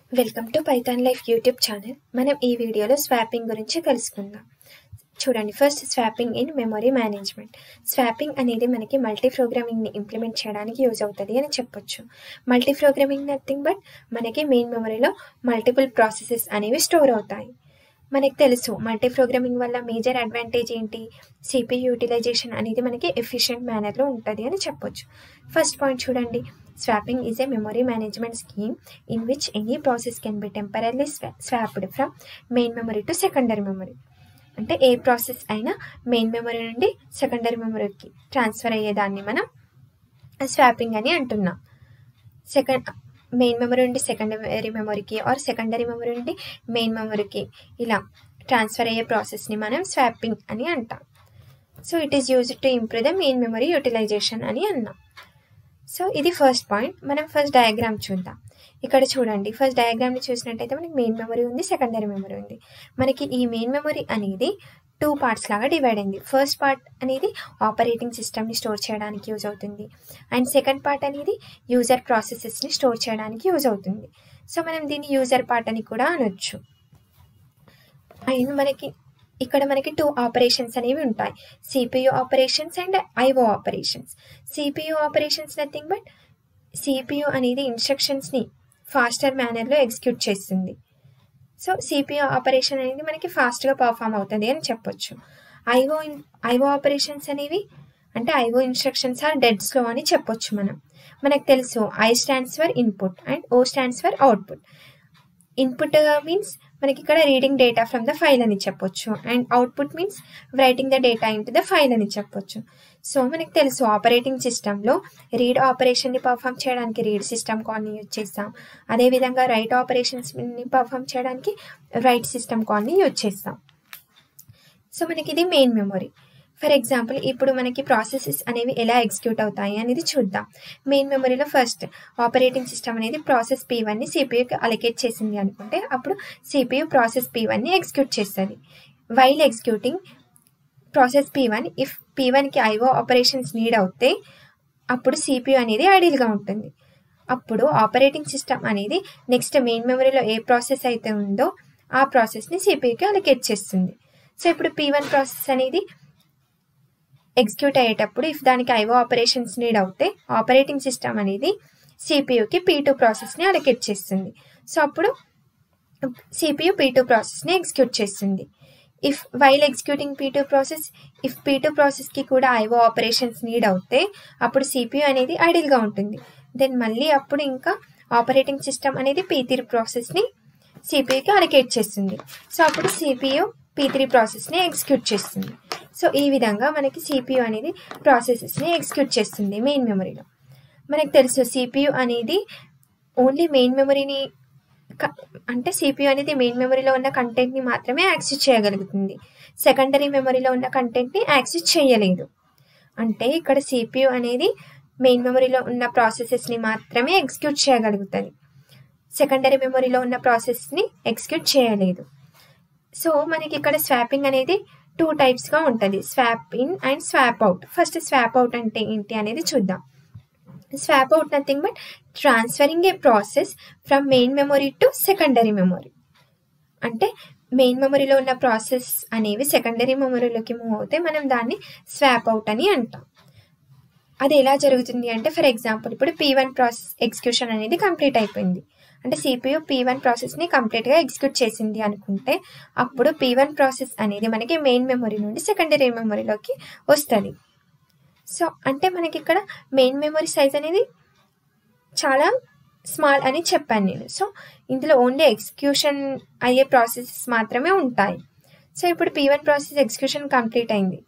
welcome to Python Life YouTube channel మనం ఈ వీడియోలో స్వాపింగ్ గురించి తెలుసుకుందాం చూడండి first swapping in memory management swapping అనేది మనకి మల్టీ ప్రోగ్రామింగ్ని ఇంప్లిమెంట్ చేయడానికి యూజ్ అవుతుంది అని చెప్పొచ్చు మల్టీ ప్రోగ్రామింగ్ నథింగ్ బట్ మనకి మెయిన్ మెమరీలో మల్టిపుల్ ప్రాసెసెస్ అనేవి స్టోర్ అవుతాయి మనకి తెలుసు మల్టీ ప్రోగ్రామింగ్ వల్ల మేజర్ అడ్వాంటేజ్ ఏంటి సిపి యూటిలైజేషన్ అనేది మనకి ఎఫిషియెంట్ మేనర్లో ఉంటుంది అని చెప్పొచ్చు ఫస్ట్ పాయింట్ చూడండి swapping is a memory management scheme in which any process can be temporarily swapped from main memory to secondary memory అంటే ఏ ప్రాసెస్ అయినా మెయిన్ మెమరీ నుండి సెకండరీ మెమరీకి ట్రాన్స్ఫర్ అయ్యేదాన్ని మనం స్వాపింగ్ అని అంటున్నాం సెకండ్ మెయిన్ మెమరీ నుండి సెకండరీ మెమరీకి ఆర్ సెకండరీ మెమరీ నుండి మెయిన్ మెమరీకి ఇలా ట్రాన్స్ఫర్ అయ్యే ప్రాసెస్ని మనం స్వాపింగ్ అని అంటాం so it is used to improve the main memory utilization అని అన్నాం సో ఇది ఫస్ట్ పాయింట్ మనం ఫస్ట్ డయాగ్రామ్ చూద్దాం ఇక్కడ చూడండి ఫస్ట్ డయాగ్రామ్ని చూసినట్టయితే మనకి మెయిన్ మెమరీ ఉంది సెకండరీ మెమరీ ఉంది మనకి ఈ మెయిన్ మెమరీ అనేది టూ పార్ట్స్ లాగా డివైడ్ అయింది ఫస్ట్ పార్ట్ అనేది ఆపరేటింగ్ సిస్టమ్ని స్టోర్ చేయడానికి యూజ్ అవుతుంది అండ్ సెకండ్ పార్ట్ అనేది యూజర్ ప్రాసెసెస్ని స్టోర్ చేయడానికి యూజ్ అవుతుంది సో మనం దీన్ని యూజర్ పార్ట్ అని కూడా అనొచ్చు అండ్ మనకి ఇక్కడ మనకి టూ ఆపరేషన్స్ అనేవి ఉంటాయి CPU operations and IO operations CPU operations nothing but CPU అనేది ఇన్స్ట్రక్షన్స్ని ఫాస్టర్ మేనర్లో ఎగ్జిక్యూట్ చేస్తుంది సో సిపియు ఆపరేషన్ అనేది మనకి ఫాస్ట్గా పర్ఫామ్ అవుతుంది అని చెప్పొచ్చు ఐఓ ఐఓ ఆపరేషన్స్ అనేవి అంటే IO instructions are dead slow అని చెప్పొచ్చు మనం మనకు తెలుసు I stands for input and O stands for output input means మనకి ఇక్కడ reading data from the file అని చెప్పొచ్చు and output means writing the data into the file అని చెప్పొచ్చు సో మనకి తెలుసు ఆపరేటింగ్ సిస్టంలో రీడ్ ఆపరేషన్ని పర్ఫామ్ చేయడానికి రీడ్ సిస్టమ్ కాల్ని యూజ్ చేస్తాం అదేవిధంగా రైట్ ఆపరేషన్స్ని పర్ఫామ్ చేయడానికి రైట్ సిస్టమ్ కాల్ని యూజ్ చేస్తాం సో మనకి ఇది మెయిన్ మెమొరీ ఫర్ ఎగ్జాంపుల్ ఇప్పుడు మనకి ప్రాసెసెస్ అనేవి ఎలా ఎగ్జిక్యూట్ అవుతాయి అనేది చూద్దాం మెయిన్ మెమరీలో ఫస్ట్ ఆపరేటింగ్ సిస్టమ్ అనేది ప్రాసెస్ పీ వన్ని సిపియూకి అలొకేట్ చేసింది అనుకుంటే అప్పుడు సిపియు ప్రాసెస్ పీ వన్ని ఎగ్జిక్యూట్ చేస్తుంది while executing process P one if P వన్కి ఐఓ ఆపరేషన్స్ నీడ్ అవుతే అప్పుడు సిపియు అనేది ఐడియల్గా ఉంటుంది అప్పుడు ఆపరేటింగ్ సిస్టమ్ అనేది నెక్స్ట్ మెయిన్ మెమరీలో ఏ ప్రాసెస్ అయితే ఉందో ఆ ప్రాసెస్ని సిపియుకి అలొకేట్ చేస్తుంది సో ఇప్పుడు పీ వన్ ప్రాసెస్ అనేది ఎగ్జిక్యూట్ అయ్యేటప్పుడు ఇఫ్ దానికి ఐఓ ఆపరేషన్స్ నీడ్ అవుతే ఆపరేటింగ్ సిస్టమ్ అనేది సిపియుకి పీ టూ ప్రాసెస్ని అలొకేట్ చేస్తుంది సో అప్పుడు సిపియు పీ టూ ప్రాసెస్ని ఎగ్జిక్యూట్ చేస్తుంది if while executing P two process if P two ప్రాసెస్కి కూడా ఐఓ ఆపరేషన్స్ నీడ్ అవుతే అప్పుడు సిపియు అనేది ఐడిల్గా ఉంటుంది దెన్ మళ్ళీ అప్పుడు ఇంకా ఆపరేటింగ్ సిస్టమ్ అనేది పీ త్రీ ప్రాసెస్ని సిపియుకి అలొకేట్ చేస్తుంది సో అప్పుడు సిపియు పీ త్రీ ప్రాసెస్ని ఎగ్జిక్యూట్ చేస్తుంది సో ఈ విధంగా మనకి సిపియు అనేది ప్రాసెసెస్ని ఎగ్జిక్యూట్ చేస్తుంది మెయిన్ మెమరీలో మనకు తెలుసు సిపియు అనేది ఓన్లీ మెయిన్ మెమరీని అంటే సిపియు అనేది మెయిన్ మెమరీలో ఉన్న కంటెంట్ని మాత్రమే యాక్సెస్ చేయగలుగుతుంది సెకండరీ మెమరీలో ఉన్న కంటెంట్ని యాక్సెస్ చేయలేదు అంటే ఇక్కడ సిపియు అనేది మెయిన్ మెమరీలో ఉన్న ప్రాసెసెస్ని మాత్రమే ఎగ్జిక్యూట్ చేయగలుగుతుంది సెకండరీ మెమరీలో ఉన్న ప్రాసెస్ని ఎగ్జిక్యూట్ చేయలేదు సో మనకి ఇక్కడ స్వాపింగ్ అనేది టూ టైప్స్గా ఉంటుంది swap in and swap out first swap out అంటే ఏంటి అనేది చూద్దాం swap out nothing but transferring a process from main memory to secondary memory అంటే మెయిన్ మెమరీలో ఉన్న ప్రాసెస్ అనేవి సెకండరీ మెమరీలోకి మూవ్ అవుతే మనం దాన్ని స్వాప్ అవుట్ అని అంటాం అది ఎలా జరుగుతుంది అంటే ఫర్ ఎగ్జాంపుల్ ఇప్పుడు పీ వన్ ప్రాసెస్ ఎగ్జిక్యూషన్ అనేది కంప్లీట్ అయిపోయింది అంటే సిపియు పీ వన్ ప్రాసెస్ని కంప్లీట్గా ఎగ్జిక్యూట్ చేసింది అనుకుంటే అప్పుడు పీ వన్ ప్రాసెస్ అనేది మనకి మెయిన్ మెమరీ నుండి సెకండరీ మెమరీలోకి వస్తుంది సో అంటే మనకి ఇక్కడ మెయిన్ మెమరీ సైజ్ అనేది చాలా స్మాల్ అని చెప్పాను నేను సో ఇందులో ఓన్లీ ఎగ్జిక్యూషన్ అయ్యే ప్రాసెసెస్ మాత్రమే ఉంటాయి సో ఇప్పుడు P one process execution complete అయింది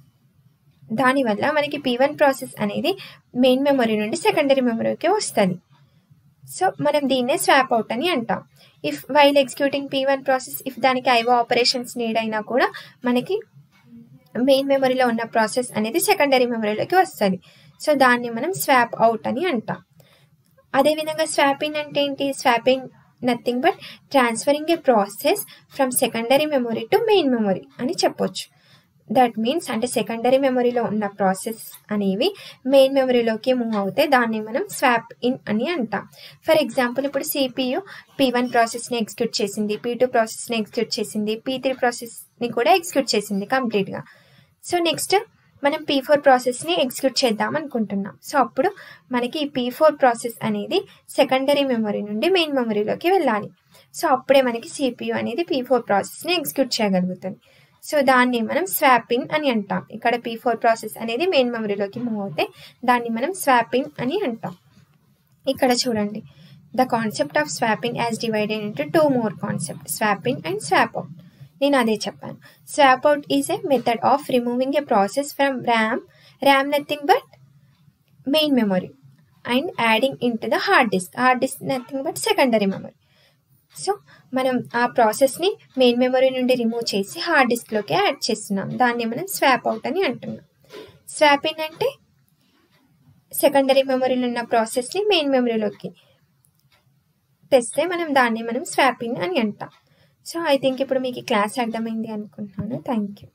దానివల్ల మనకి పీ వన్ ప్రాసెస్ అనేది మెయిన్ మెమరీ నుండి సెకండరీ మెమరీకి వస్తుంది సో మనం దీన్నే స్వాప్ అవుట్ అని అంటాం if while executing P one process if దానికి ఐవో ఆపరేషన్స్ నీడ్ అయినా కూడా మనకి మెయిన్ మెమరీలో ఉన్న ప్రాసెస్ అనేది సెకండరీ మెమరీలోకి వస్తుంది సో దాన్ని మనం స్వాప్ అవుట్ అని అంటాం అదేవిధంగా స్వాపింగ్ అంటే ఏంటి swapping nothing but transferring a process from secondary memory to main memory అని చెప్పొచ్చు దట్ మీన్స్ అంటే సెకండరీ మెమరీలో ఉన్న ప్రాసెస్ అనేవి మెయిన్ మెమరీలోకి మూవ్ అవుతాయి దాన్ని మనం స్వాప్ ఇన్ అని అంటాం ఫర్ ఎగ్జాంపుల్ ఇప్పుడు సిపియు పీ వన్ ప్రాసెస్ని ఎగ్జిక్యూట్ చేసింది పీ టూ ప్రాసెస్ని ఎగ్జిక్యూట్ చేసింది పీ త్రీ ప్రాసెస్ని కూడా ఎగ్జిక్యూట్ చేసింది కంప్లీట్గా సో నెక్స్ట్ మనం పీ ఫోర్ ప్రాసెస్ని ఎగ్జిక్యూట్ చేద్దాం అనుకుంటున్నాం సో అప్పుడు మనకి ఈ పీ ఫోర్ ప్రాసెస్ అనేది సెకండరీ మెమరీ నుండి మెయిన్ మెమరీలోకి వెళ్ళాలి సో అప్పుడే మనకి సిపియు అనేది పీ ఫోర్ ప్రాసెస్ని ఎగ్జిక్యూట్ చేయగలుగుతుంది సో దాన్ని మనం స్వాపింగ్ అని అంటాం ఇక్కడ పీ ఫోర్ ప్రాసెస్ అనేది మెయిన్ మెమరీలోకి మూవ్ అవుతే దాన్ని మనం స్వాపింగ్ అని అంటాం ఇక్కడ చూడండి the concept of swapping as divided into two more concept swapping and swap out నేను అదే చెప్పాను swap out is a method of removing a process from RAM RAM nothing but main memory and adding into the hard disk hard disk nothing but secondary memory so మనం ఆ ప్రాసెస్ని main memory నుండి remove చేసి hard డిస్క్లోకి add చేస్తున్నాం దాన్ని మనం swap out అని అంటున్నాం స్వాపింగ్ అంటే సెకండరీ మెమరీలో ఉన్న ప్రాసెస్ని మెయిన్ మెమరీలోకి తెస్తే మనం దాన్ని మనం స్వాపింగ్ అని అంటాం సో ఐ థింక్ ఇప్పుడు మీకు క్లాస్ అర్థమైంది అనుకుంటున్నాను థ్యాంక్ యూ